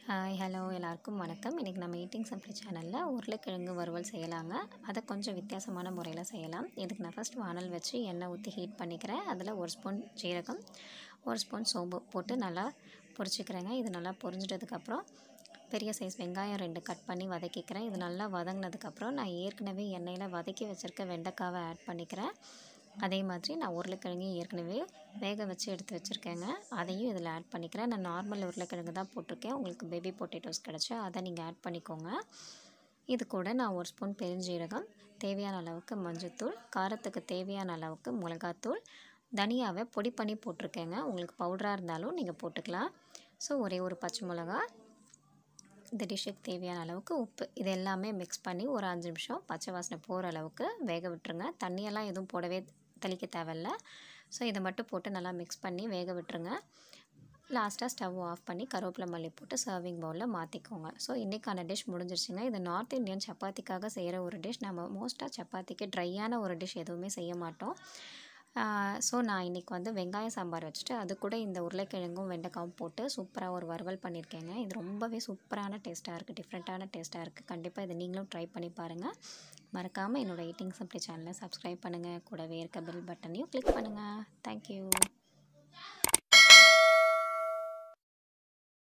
hi hello எல்லாருக்கும் வணக்கம் இன்றைக்கி நம்ம ஈட்டிங் சிம்பிளி சேனலில் உருளைக்கிழங்கு வறுவல் செய்யலாங்க அதை கொஞ்சம் வித்தியாசமான முறையில் செய்யலாம் இதுக்கு நான் ஃபஸ்ட் வானல் வச்சு எண்ணெய் ஊற்றி ஹீட் பண்ணிக்கிறேன் அதில் ஒரு ஸ்பூன் ஜீரகம் ஒரு ஸ்பூன் சோம்பு போட்டு நல்லா பொரிச்சிக்கிறேங்க இது நல்லா பொரிஞ்சிட்டதுக்கப்புறம் பெரிய சைஸ் வெங்காயம் ரெண்டு கட் பண்ணி வதக்கிக்கிறேன் இது நல்லா வதங்கினதுக்கப்புறம் நான் ஏற்கனவே எண்ணெயில் வதக்கி வச்சுருக்க வெண்டைக்காவை ஆட் பண்ணிக்கிறேன் அதே மாதிரி நான் உருளைக்கிழங்கையும் ஏற்கனவே வேக வச்சு எடுத்து வச்சுருக்கேங்க அதையும் இதில் ஆட் பண்ணிக்கிறேன் நான் நார்மல் உருளைக்கிழங்கு தான் போட்டிருக்கேன் உங்களுக்கு பேபி பொட்டேட்டோஸ் கிடச்சா அதை நீங்கள் ஆட் பண்ணிக்கோங்க இது கூட நான் ஒரு ஸ்பூன் பெருஞ்சீரகம் தேவையான அளவுக்கு மஞ்சள்தூள் காரத்துக்கு தேவையான அளவுக்கு மிளகாத்தூள் தனியாவை பொடி பண்ணி போட்டிருக்கேங்க உங்களுக்கு பவுடராக இருந்தாலும் நீங்கள் போட்டுக்கலாம் ஸோ ஒரே ஒரு பச்சை மிளகா இந்த டிஷ்ஷுக்கு தேவையான அளவுக்கு உப்பு இது எல்லாமே மிக்ஸ் பண்ணி ஒரு அஞ்சு நிமிஷம் பச்சை வாசனை போகிற அளவுக்கு வேக விட்டுருங்க தண்ணியெல்லாம் எதுவும் போடவே தெளிக்க தேவையில்ல ஸோ இதை மட்டும் போட்டு நல்லா மிக்ஸ் பண்ணி வேக விட்டுருங்க லாஸ்ட்டாக ஸ்டவ் ஆஃப் பண்ணி கருவேப்பிலை மல்லி போட்டு சர்விங் பவுலில் மாற்றிக்கோங்க ஸோ இன்றைக்கான டிஷ் முடிஞ்சிருச்சுங்க இது நார்த் இந்தியன் சப்பாத்திக்காக செய்கிற ஒரு டிஷ் நம்ம மோஸ்ட்டாக சப்பாத்திக்கு ட்ரையான ஒரு டிஷ் எதுவுமே செய்ய மாட்டோம் ஸோ நான் இன்றைக்கி வந்து வெங்காய சாம்பார் வச்சுட்டு அது கூட இந்த உருளைக்கிழங்கும் வெண்டைக்காவும் போட்டு சூப்பராக ஒரு வறுவல் பண்ணியிருக்கேங்க இது ரொம்பவே சூப்பரான டேஸ்ட்டாக இருக்குது டிஃப்ரெண்ட்டான டேஸ்ட்டாக இருக்குது கண்டிப்பாக இதை நீங்களும் ட்ரை பண்ணி பாருங்கள் மறக்காமல் என்னோடய ஈட்டிங் சிம்பிளி சேனலை சப்ஸ்கிரைப் பண்ணுங்கள் கூடவே இருக்க பெல் பட்டனையும் கிளிக் பண்ணுங்கள் தேங்க்யூ